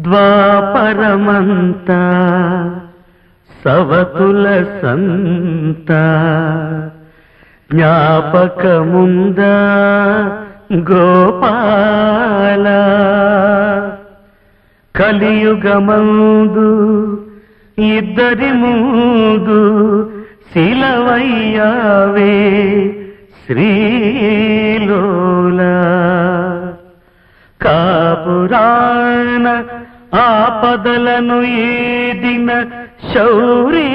ద్వాపరమంతా సవతుల సంత జ్ఞాపకముందా గోపాల కలియుగమందు ఇద్దరి ముందు శిలవయ్యావే శ్రీలోల కాపురాణ ఆపదలను ఏదిన శౌరీ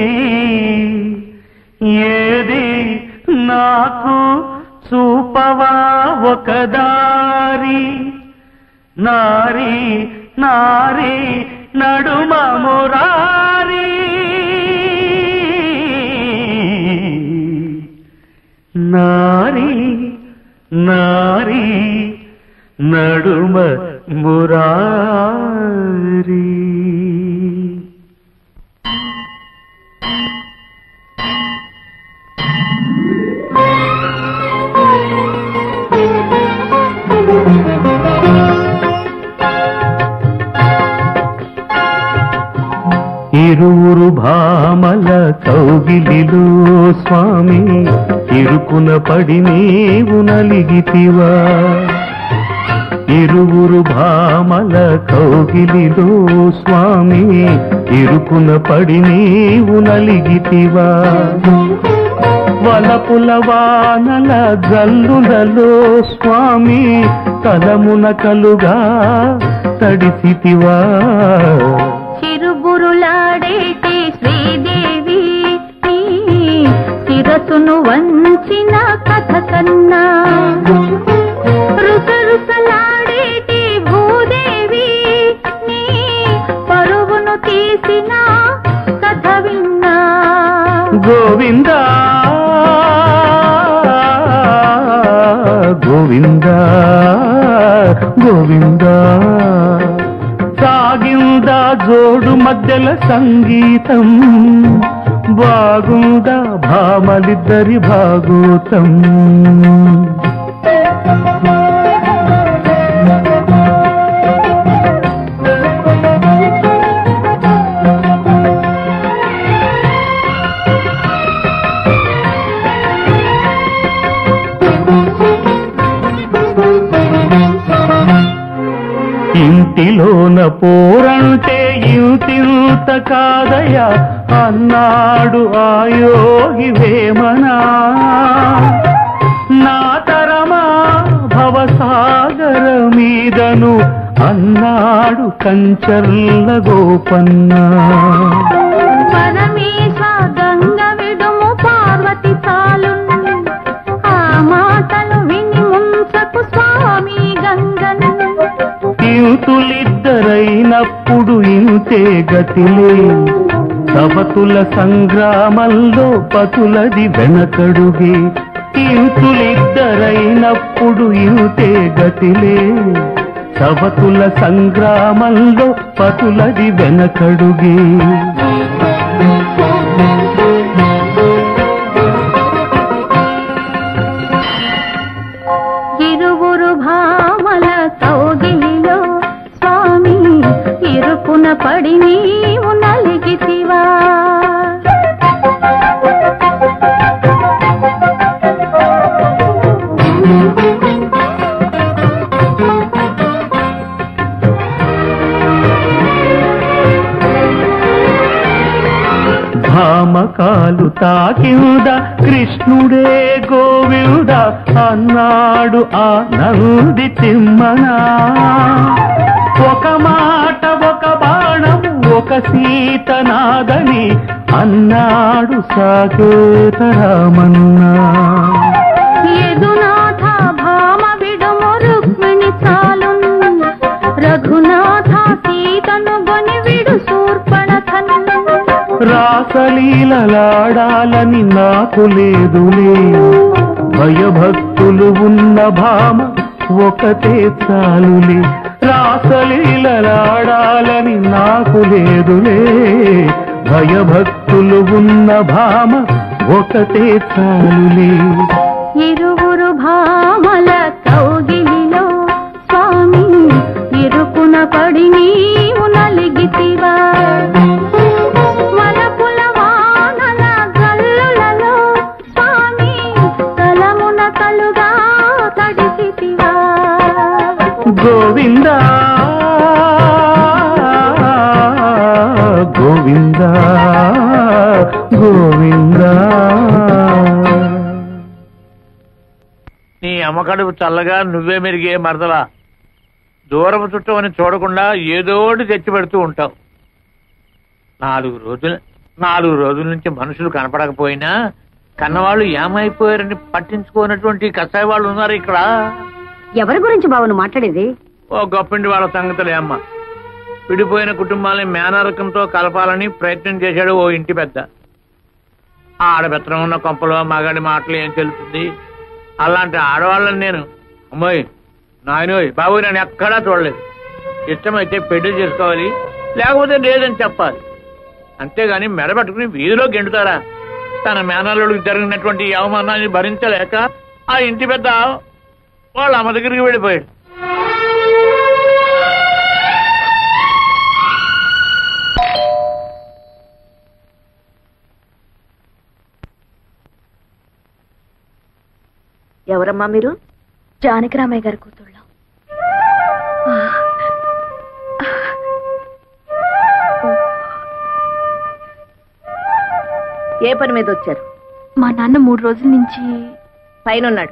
ఏది నాకు చూపవా ఒకదారి నారి నారి నడుమ మురారి నారి నారి నడుమ మురారి ఇరువురు భామల కౌగిలిలో స్వామి ఇరుకున పడి నీవు నలిగితివా ఇరువురు భామల కౌగిలిలో స్వామి ఇరుకున పడి నీవు నలిగితివా వలపుల వానల జల్లులలో స్వామి తలమున కలుగా తడిసితివా చిరుబురులాడేటి శ్రీదేవి నీ శిరసును వంచిన కథ కన్నా రుసరుసలాడేటి భూదేవి నీ పరువును తీసిన కథ విన్నా గోవింద గోవింద గోవింద సాగిందా జోడు మధ్యల సంగీతం బాగుందా భామలిద్దరి భాగోతం ఇంటిలోన పోరంటే ఇంతింత కాదయా అన్నాడు ఆ యోగి వేమనా నా తరమా భవసాగర మీదను అన్నాడు కంచర్ల గోపన్నా పరమేశ గంగ విడుము పార్వతి చాలు ఆ మాటలు విని ముంచకు స్వామి గంగను ఇంతులిద్దరైనప్పుడు ఇంతే గతిలే సవతుల సంగ్రామంలో పతులది వెనకడుగే ఇంతులిద్దరైనప్పుడు ఇంతే గతిలే సవతుల సంగ్రామంలో పతులది వెనకడుగే ఇరువురు భామల కౌగిలిలో స్వామి ఇరుకున పడి నీవు నలిగితివా భామకాలు తాకింద కృష్ణుడే గోవింద అన్నాడు ఆ నంది తిమ్మనా ఒక మాట ఒక బాణం ఒక సీత నాదని అన్నాడు సాకేత రామన్నా యదునాథ భామ విడుము రుక్మిణి చాలు రఘునాథ సీతను గొని విడు శూర్పణఖను రాసలీలలాడాలని నాకు లేదులే భయభక్తులు ఉన్న భామ ఒకటే చాలులే రాసలీలలాడాలని నాకు లేదులే భయభక్తులు ఉన్న భామ ఒకటే చాలులే ఇరువురు భామల కౌగిలిలో స్వామి ఇరుకున పడి నీవు నలిగితివా వలపుల వానల గల్లులలో స్వామి తలమున కలుగా తడిసితివా గోవింద గోవింద గోవింద నీ అమ్మకడుపు చల్లగా నువ్వే మెరిగే మరదలా దూరపు చుట్టమని చూడకుండా ఏదో ఒకటి తెచ్చి పెడుతూ ఉంటావు నాలుగు రోజులు నాలుగు రోజుల నుంచి మనుషులు కనపడకపోయినా కన్నవాళ్ళు ఏమైపోయారని పట్టించుకోనటువంటి కషాయ వాళ్ళు ఉన్నారు ఇక్కడ ఎవరి గురించి బాబు నువ్వు మాట్లాడేది ఓ గొప్పింటి వాళ్ళ సంగతులే అమ్మ విడిపోయిన కుటుంబాలని మేనరకంతో కలపాలని ప్రయత్నం చేశాడు ఓ ఇంటి పెద్ద ఆడబెత్తనం ఉన్న కొంపలో మగాడి మాటలు ఏం తెలుస్తుంది అలాంటి ఆడవాళ్ళని నేను అమ్మాయి నాయనోయ్ బాబు నేను ఎక్కడా చూడలేదు ఇష్టమైతే పెళ్లి చేసుకోవాలి లేకపోతే లేదని చెప్పాలి అంతేగాని మెడబెట్టుకుని వీధిలో గెంటుతారా తన మేనల్లుడికి జరిగినటువంటి ఈ అవమానాన్ని భరించలేక ఆ ఇంటి పెద్ద వాళ్ళ అమ్మ దగ్గరికి వెళ్ళిపోయాడు ఎవరమ్మా మీరు జానకిరామయ్య గారి కూతుళ్ళం ఏ పని మీద వచ్చారు మా నాన్న మూడు రోజుల నుంచి పైన ఉన్నాడు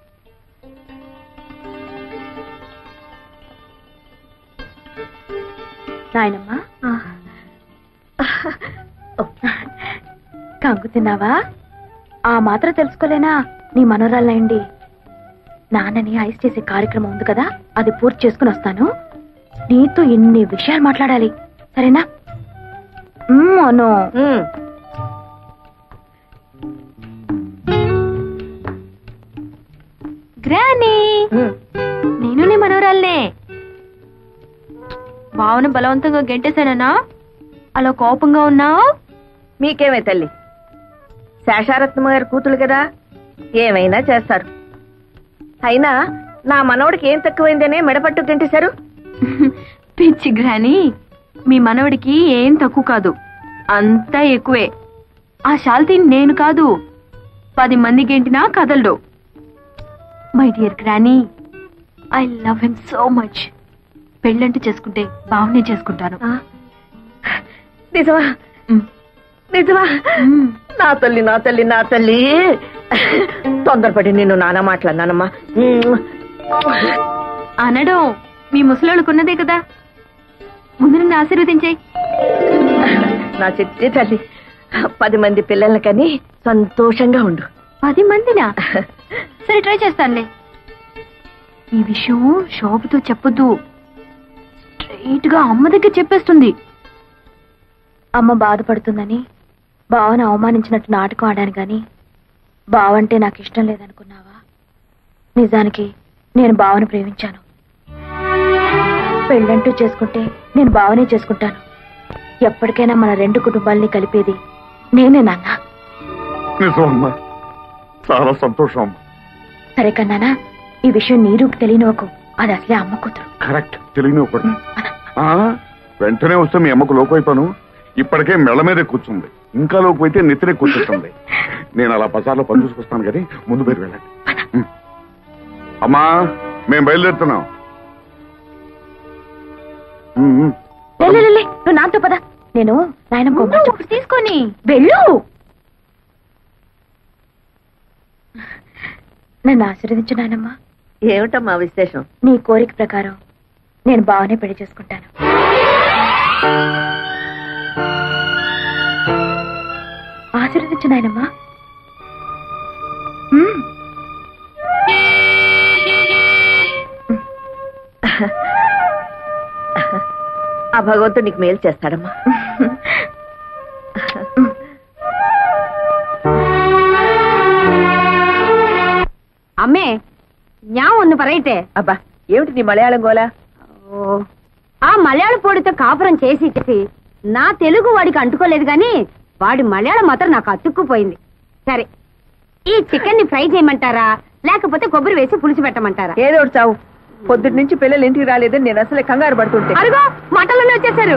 నాయనమ్మా కంకు తిన్నావా ఆ మాత్రం తెలుసుకోలేనా నీ మనోరాలయండి నాన్నని ఐస్ చేసే కార్యక్రమం ఉంది కదా అది పూర్తి చేసుకుని వస్తాను నీతో ఎన్ని విషయాలు మాట్లాడాలి సరేనా మ్మ్, అను ఉమ్, గ్రానీ ఉమ్. నేను నీ మనోరాలనే బావను బలవంతంగా గెంటేశానన్నా అలా కోపంగా ఉన్నావు మీకేమే తల్లి శేషారత్నమ్మ గారి కూతురు కదా ఏమైనా చేస్తారు అయినా నా మనవడికి ఏం తక్కువైందనే మెడపట్టు తింటేశారు పిచ్చి గ్రాని మీ మనవడికి ఏం తక్కువ కాదు అంతా ఎక్కువే ఆ శాల్తీ నేను కాదు పది మంది గెంటినా కదలడు my dear granny I love him so much పెళ్ళంటూ చేసుకుంటే బావనే చేసుకుంటాను ఆ? నిజమా మ్, నిజమా మ్. నా తల్లి నా తల్లి నా తల్లి తొందరపడి నిన్ను నాన్న మాట్లాడినానమ్మా ఉమ్. అనడం మీ ముసలోళ్ళకున్నదే కదా ముందు నన్ను ఆశీర్వదించాయి నా చిట్టి తల్లి పది మంది పిల్లల్ని కని సంతోషంగా ఉండు పది మందినా సరే ట్రై చేస్తానులే ఈ విషయం శోభతో చెప్పొద్దు స్ట్రైట్ గా అమ్మ దగ్గర చెప్పేస్తుంది అమ్మ బాధపడుతుందని బావను అవమానించినట్టు నాటకం ఆడాను గాని బావంటే నాకు ఇష్టం లేదనుకున్నావా నిజానికి నేను బావను ప్రేమించాను పెళ్ళంటూ చేసుకుంటే నేను బావనే చేసుకుంటాను ఎప్పటికైనా మన రెండు కుటుంబాల్ని కలిపేది నేనే నాన్న నిజమమ్మా చాలా సంతోషం అమ్మా సరే కన్నానా ఈ విషయం నీరుకు తెలియనివ్వకు అది అసలే అమ్మ కూతురు కరెక్ట్ తెలియని ఒకటి ఆ, వెంటనే వస్తే మీ అమ్మకు లోకైపోయాను ఇప్పటికే మెళ్ళ మీదే కూర్చుంది ఇంకా లోకపోతే నెత్తినే కూర్చుంటుంది నేను అలా బజార్లో పని చూసుకొస్తాను కానీ ముందు మీరు వెళ్ళండి ఉం. అమ్మా మేము బయలుదేరుతున్నాం ఉం, ఉం. లే, లే, లే, లే, నువ్వు నాతో పద నేను నాయనమ్మ తీసుకొని వెళ్ళు నన్ను ఆశీర్వదించు నాయనమ్మ ఏమిటమ్మా విశేషం నీ కోరిక ప్రకారం నేను బావనే పెళ్లి చేసుకుంటాను ఆశీర్వదించు నాయనమ్మ మ్మ్. ఆ భగవంతుడు నీకు మేలు చేస్తాడమ్మా അമ്മേ ഞാൻ ഒന്ന് പറയട്ടെ అబ్బా ఏమిటి నీ మలయాళం గోలా ఓ, ఆ మలయాళ పొడితో కాపురం చేసి చేసి నా తెలుగు వాడికి అంటుకోలేదు గాని వాడి మలయాళం మాత్రం నాకు అతుక్కుపోయింది సరే ఈ చికెన్ ని ఫ్రై చేయమంటారా లేకపోతే కొబ్బరి వేసి పులుసు పెట్టమంటారా ఏదో ఒకటి చావు పొద్దుటి నుంచి పిల్లలు ఇంటికి రాలేదని నేను అసలే కంగారు పడుతుంటే అరుగో మాటల్లోనే వచ్చేసారు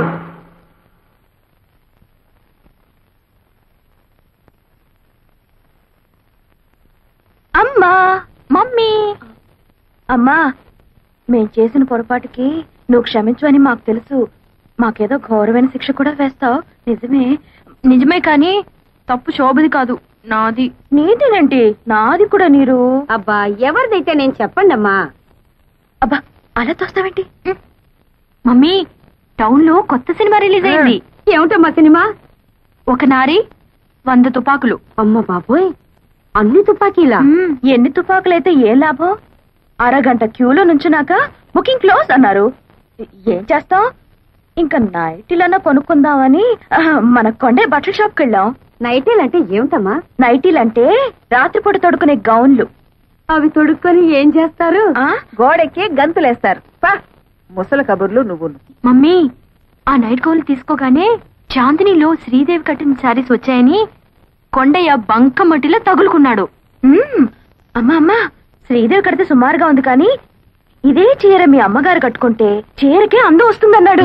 అమ్మా మమ్మీ అమ్మా మేం చేసిన పొరపాటుకి నువ్వు క్షమించవని మాకు తెలుసు మాకేదో ఘోరమైన శిక్ష కూడా వేస్తావు నిజమే నిజమే కానీ తప్పు శోభది కాదు నాది నీదేనండి నాది కూడా నీరు అబ్బా ఎవరిదైతే నేను చెప్పండి అమ్మా అబ్బా అలా తోస్తావేంటి మమ్మీ టౌన్ లో కొత్త సినిమా రిలీజ్ అయింది ఏమిటమ్మా సినిమా ఒక నారి వంద తుపాకులు అమ్మ బాబోయ్ అన్ని తుపాకీలా మ్మ్, ఎన్ని తుపాకులైతే ఏ లాభం అరగంట క్యూలో నుంచున్నాక బుకింగ్ క్లోజ్ అన్నారు ఏం చేస్తాం ఇంకా నైటీలన్నా కొనుక్కుందామని ఆ, మన కొండే బట్టల షాప్కి వెళ్ళాం నైటీలు అంటే ఏమిటమ్మా నైటీలంటే రాత్రిపూట తొడుకునే గౌన్లు అవి తొడుక్కొని ఏం చేస్తారు ఆ గోడెక్కి గంతులేస్తారు పా ముసల కబుర్లు నువ్వు మమ్మీ ఆ నైట్ గౌన్లు తీసుకోగానే చాందినిలో శ్రీదేవి కట్టిన శారీస్ వచ్చాయని కొండయ్య బంకమట్టిలో తగులుకున్నాడు మ్మ్. అమ్మా అమ్మా శ్రీదేవి కడితే సుమారుగా ఉంది కానీ ఇదే చీర మీ అమ్మగారు కట్టుకుంటే చీరకే అందం వస్తుందన్నాడు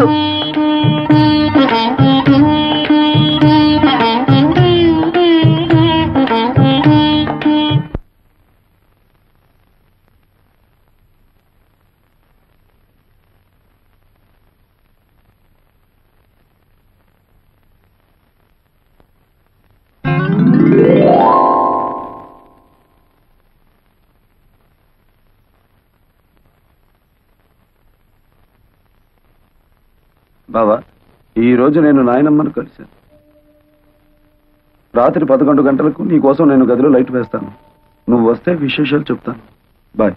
బావా ఈ రోజు నేను నాయనమ్మను కలిశాను రాత్రి పదకొండు గంటలకు నీ కోసం నేను గదిలో లైట్ వేస్తాను నువ్వు వస్తే విశేషాలు చెప్తాను బాయ్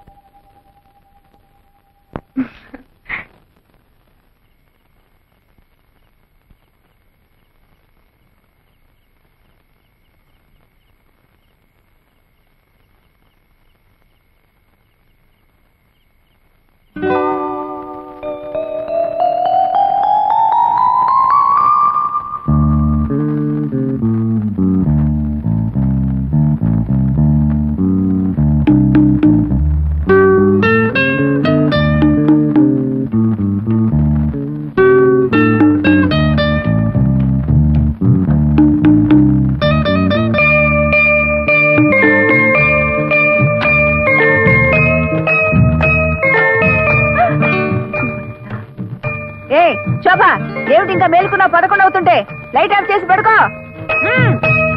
ఏ శోభ ఏమిటి ఇంకా మేలుకున్నా పదకొండు అవుతుంటే లైట్ ఆఫ్ చేసి పడుకో మ్మ్.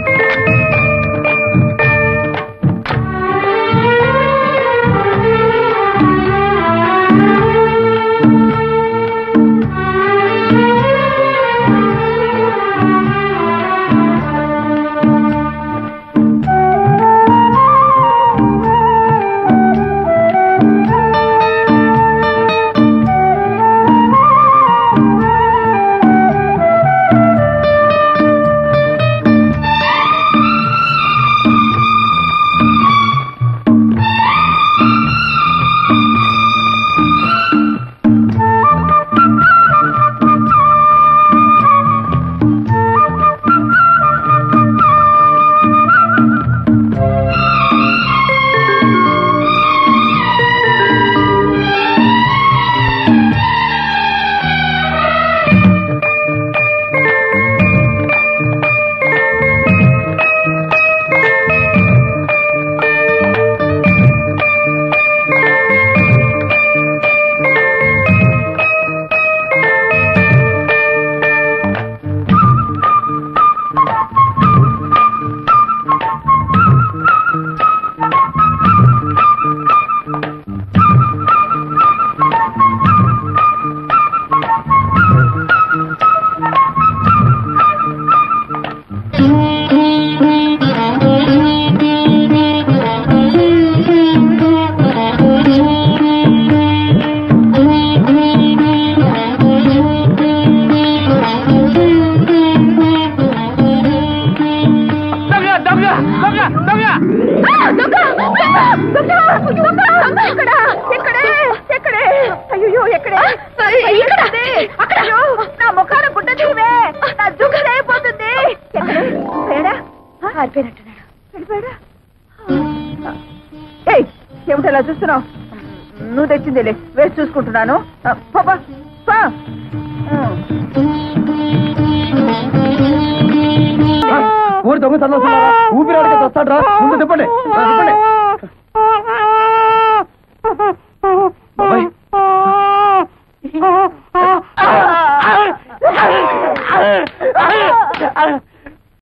అయ్యో ఎక్కడే ఎక్కడే? అయ్యో, నా ముఖాన గుడ్డ తీవే నా జుగ్గు అయిపోతుంది ఎక్కడే? పోయాడా? వెళ్ళిపోయాడా? ఏయ్ ఏమిటలా చూస్తున్నావు నువ్వు తెచ్చిందిలే వేసి చూసుకుంటున్నాను ఆ, పో, పో, పో. ఉమ్. ఊరి దొంగ చల్లొస్తున్నారా ఊపిరాడికి వస్తాడ్రా ముందు చెప్పండి చెప్పండి బాబాయ్ ఆ